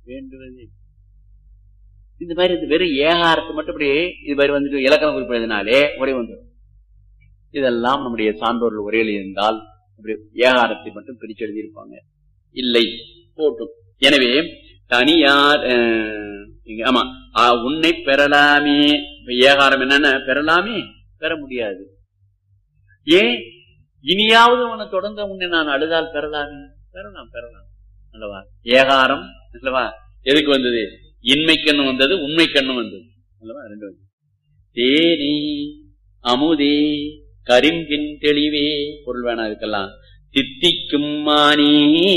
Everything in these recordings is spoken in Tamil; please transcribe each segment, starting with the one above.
வேண்டுவது இந்த மாதிரி இந்த வெறும் ஏகாரத்தை மட்டும் இப்படி இது மாதிரி வந்துட்டு இலக்கண குறிப்பு எழுதினாலே ஒரே வந்துடும் இதெல்லாம் நம்முடைய சான்றோர்கள் உரையில் இருந்தால் இப்படி ஏகாரத்தை மட்டும் பிரிச்சு எழுதியிருப்பாங்க இல்லை போட்டும் எனவே தனியார் அஹ், இங்க ஆமா ஆ, உன்னை பெறலாமே இப்ப ஏகாரம் என்னன்னு பெறலாமே பெற முடியாது ஏன் இனியாவது உன்னை தொடர்ந்து உன்னை நான் அழுதால் பெறலாமே பெறலாம் பெறலாம் அல்லவா ஏகாரம் அல்லவா எதுக்கு வந்தது இன்மை கண்ணு வந்தது உண்மை கண்ணு வந்தது அல்லவா ரெண்டு வந்து தேனி அமுதே கரிம்பின் தெளிவே பொருள் வேணாம் இதுக்கெல்லாம் தித்திக்கும் மானே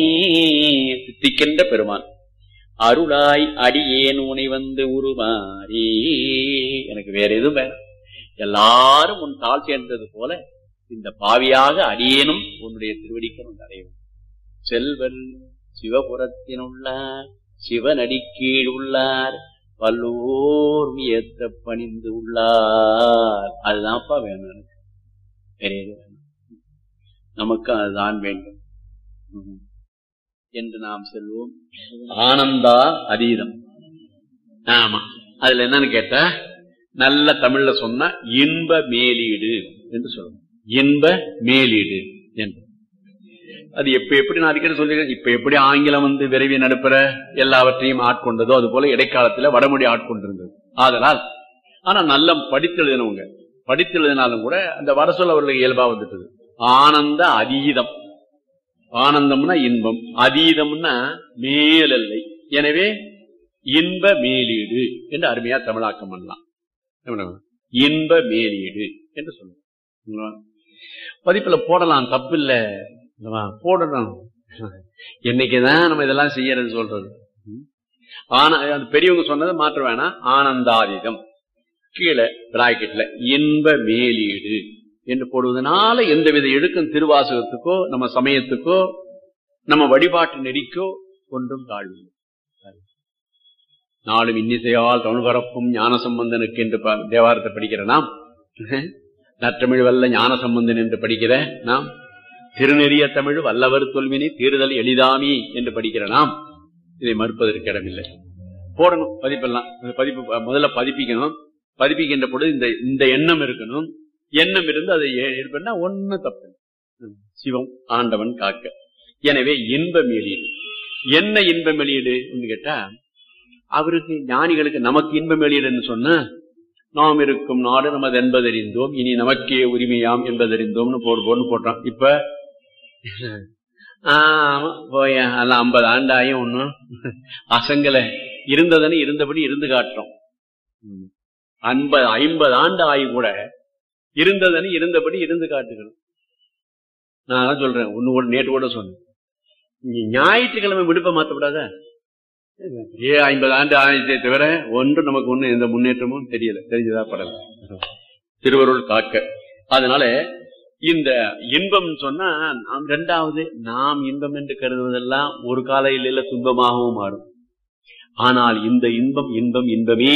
தித்திக்கின்ற பெருமான் அருளாய் அடியேன் உனை வந்து உருமாறி எனக்கு வேற எதுவும் வேணாம் எல்லாரும் உன் தாழ் சேர்ந்தது போல இந்த பாவியாக அடியேனும் உன்னுடைய திருவடிக்கு நான் அடையும் செல்வல் சிவபுரத்தினுள்ளார் சிவனடி கீழ் உள்ளார் வல்லோர் வியத்த பணிந்து உள்ளார் அதுதான்ப்பா வேணும் எனக்கு வேற எதுவும் வேணாம் நமக்கு அதுதான் வேண்டும் ம். என்று நாம் செல்வோம் ஆனந்தா அதீதம் ஆமா அதுல என்னன்னு கேட்டா நல்ல தமிழ்ல சொன்னா இன்ப மேலீடு என்று சொல்லணும் இன்ப மேலீடு என்று அது எப்ப எப்படி நான் அடிக்கடி சொல்லிருக்கேன் இப்ப எப்படி ஆங்கிலம் வந்து விரைவி நடுப்புற எல்லாவற்றையும் ஆட்கொண்டதோ அது போல இடைக்காலத்துல வடமொழி ஆட்கொண்டிருந்தது ஆதலால் ஆனா நல்ல படித்தெழுதினவங்க படித்தெழுதினாலும் கூட அந்த வட சொல்ல அவர்களுக்கு இயல்பா வந்துட்டது ஆனந்த அதீதம் ஆனந்தம்னா இன்பம் அதீதம்னா மேலல்லை எனவே இன்ப மேலீடு என்று அருமையா தமிழாக்கம் பண்ணலாம் என்ன பண்ணலாம்? இன்ப மேலீடு என்று சொல்லுவோம் பதிப்புல போடலாம் தப்பில்ல இல்லவா? போடணும் என்னைக்குதான் நம்ம இதெல்லாம் செய்யறது சொல்றது ம்? ஆனா அது பெரியவங்க சொன்னதை மாற்ற வேணாம் ஆனந்தாதீதம் கீழே பிராக்கெட்ல இன்ப மேலீடு என்று போடுவதனால எந்தவித இழுக்கும் திருவாசகத்துக்கோ நம்ம சமயத்துக்கோ நம்ம வழிபாட்டு நெறிக்கோ ஒன்றும் தாழ்வு நாளும் இன்னிசையால் தமிழ் பரப்பும் ஞான சம்பந்தனுக்கு என்று ப- தேவாரத்தை படிக்கிற நாம் நற்றமிழ் வல்ல ஞான சம்பந்தன் என்று படிக்கிற நாம் திருநெறிய தமிழ் வல்லவர் தொல்வினை தீர்தல் எளிதாமி என்று படிக்கிற நாம் இதை மறுப்பதற்கு இடமில்லை போடணும் பதிப்பெல்லாம் இந்த பதிப்பு அஹ், முதல்ல பதிப்பிக்கணும் பதிப்பிக்கின்ற பொழுது இந்த இந்த எண்ணம் இருக்கணும் எண்ணம் இருந்து அதை ஏற்பா ஒண்ணு தப்பு இல்லை. ம். சிவம் ஆண்டவன் காக்க எனவே இன்ப வெளியீடு என்ன இன்ப வெளியீடு கேட்டா அவருக்கு ஞானிகளுக்கு நமக்கு இன்ப வெளியீடுன்னு சொன்னா நாம் இருக்கும் நாடு நமது என்பதறிந்தோம் இனி நமக்கே உரிமையாம் என்பதறிந்தோம்னு போடு போன்னு போட்டான் இப்ப ஆமா போய அல்ல ஐம்பது ஆண்டாயும் ஒன்னும் அசங்கல இருந்ததுன்னு இருந்தபடி இருந்து காட்டுறோம் ம். ஐம்பது ஐம்பது ஆண்டு ஆகி கூட இருந்ததுன்னு இருந்தபடி இருந்து காட்டுகிறோம் நான் அதான் சொல்றேன் ஒண்ணு கூட நேற்று கூட சொன்னேன் நீ ஞாயிற்றுக்கிழமை விடுப்ப மாத்தப்படாத ஏ ஐம்பது ஆண்டு ஆயிரத்தை தவிர ஒன்று நமக்கு ஒண்ணு எந்த முன்னேற்றமும் தெரியல தெரிஞ்சதா படல திருவருள் காக்க அதனால இந்த இன்பம் சொன்னா நாம் இரண்டாவது நாம் இன்பம் என்று கருதுவதெல்லாம் ஒரு கால இல்லையில துன்பமாகவும் மாறும் ஆனால் இந்த இன்பம் இன்பம் இன்பமே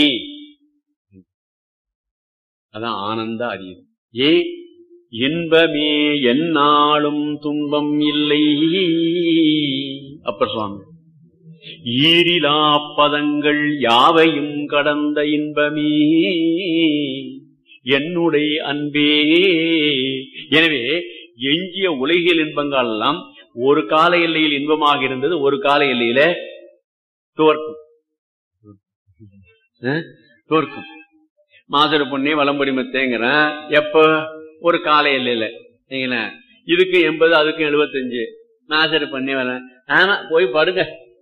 அதான் ஆனந்த அறியும் ஏ இன்பமே எந்நாளும் துன்பம் இல்லை அப்பர் சுவாமி ஈரிலா பதங்கள் யாவையும் கடந்த இன்பமே என்னுடைய அன்பே எனவே எஞ்சிய உலகியல் இன்பங்கள் எல்லாம் ஒரு கால எல்லையில் இன்பமாக இருந்தது ஒரு கால எல்லையில தோற்கும் அஹ், தோற்கும் மாசரு பொண்ணே வளம்படி மத்தேங்கிறேன் எப்ப ஒரு கால எல்லையில சரிங்களா இதுக்கு எண்பது அதுக்கு எழுபத்தஞ்சு நாசரு பண்ணே வர ஆமா போய் படுங்க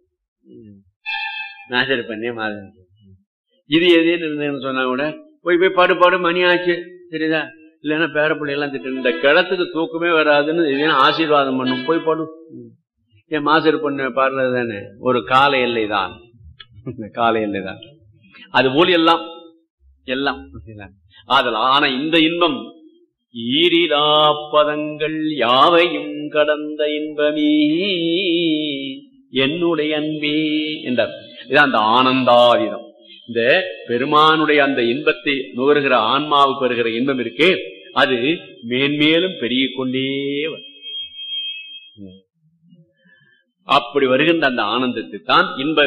நாசரு பண்ணே மாதம் இது எதுன்னு இருந்தேன்னு சொன்னா கூட போய் போய் பாடு பாடு மணி ஆச்சு சரிதா இல்லைன்னா பேரப்பிள்ளை எல்லாம் திட்டு இந்த கிடத்துக்கு தூக்கமே வராதுன்னு இதே ஆசீர்வாதம் பண்ணும் போய் பாடு என் மாசரு பொண்ணு பாடுறது தானே ஒரு கால எல்லை தான் கால எல்லை தான் அது போல் எல்லாம் எல்லாம் ஆதல் ஆனா இந்த இன்பம் ஈரிலா பதங்கள் யாவையும் கடந்த இன்பமே என்னுடைய அன்பே என்றார் இதான் அந்த ஆனந்தாதிதம் இந்த பெருமானுடைய அந்த இன்பத்தை நுகர்கிற ஆன்மாவுக்கு வருகிற இன்பம் இருக்கே அது மேன்மேலும் பெருகிக் கொண்டே வரும். அப்படி வருகின்ற அந்த ஆனந்தத்தை தான் இன்ப